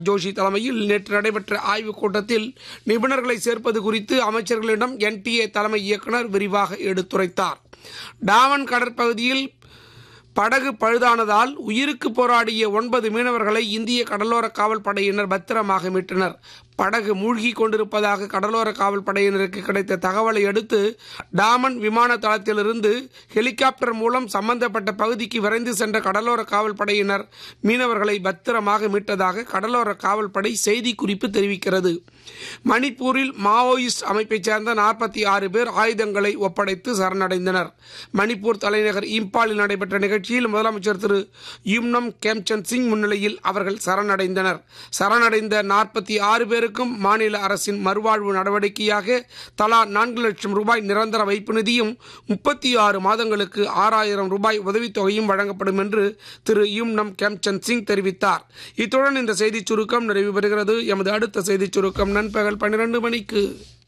ஜோஷி தலைமையில் நேற்று நடைபெற்ற ஆய்வுக் கூட்டத்தில் நிபுணர்களை சேர்ப்பது குறித்து அமைச்சர்களிடம் என்டிஏ தலைமை இயக்குனர் விரிவாக எடுத்துரைத்தார் டாமன் கடற்பகுதியில் படகு பழுதானதால் உயிருக்கு போராடிய ஒன்பது மீனவர்களை இந்திய கடலோர காவல் படையினர் பத்திரமாக மீட்டனர் படகு மூழ்கி கொண்டிருப்பதாக கடலோர காவல் படையினருக்கு கிடைத்த தகவலை அடுத்து டாமன் விமான தளத்திலிருந்து ஹெலிகாப்டர் மூலம் சம்பந்தப்பட்ட பகுதிக்கு விரைந்து சென்ற கடலோர காவல் படையினர் மீனவர்களை பத்திரமாக மீட்டதாக கடலோர காவல் படை செய்திக்குறிப்பு தெரிவிக்கிறது மணிப்பூரில் மாவோயிஸ்ட் அமைப்பைச் சேர்ந்த நாற்பத்தி ஆறு பேர் ஆயுதங்களை ஒப்படைத்து சரணடைந்தனர் மணிப்பூர் தலைநகர் இம்பாலில் நடைபெற்ற நிகழ்ச்சியில் முதலமைச்சர் திரு யும்னம் கேம்சந்த் சிங் முன்னிலையில் அவர்கள் சரணடைந்தனர் சரணடைந்த நாற்பத்தி ஆறு பேருக்கும் மாநில அரசின் மறுவாழ்வு நடவடிக்கையாக தலா நான்கு லட்சம் ரூபாய் நிரந்தர வைப்பு நிதியும் முப்பத்தி ஆறு மாதங்களுக்கு ஆறாயிரம் ரூபாய் உதவித்தொகையும் வழங்கப்படும் என்று திரு யும்னம் கேம்சந்த் சிங் தெரிவித்தார் இத்துடன் இந்த செய்திச் சுருக்கம் நிறைவு பெறுகிறது எமது அடுத்த செய்திச் சுருக்கம் நண்பகல் பன்னிரண்டு மணிக்கு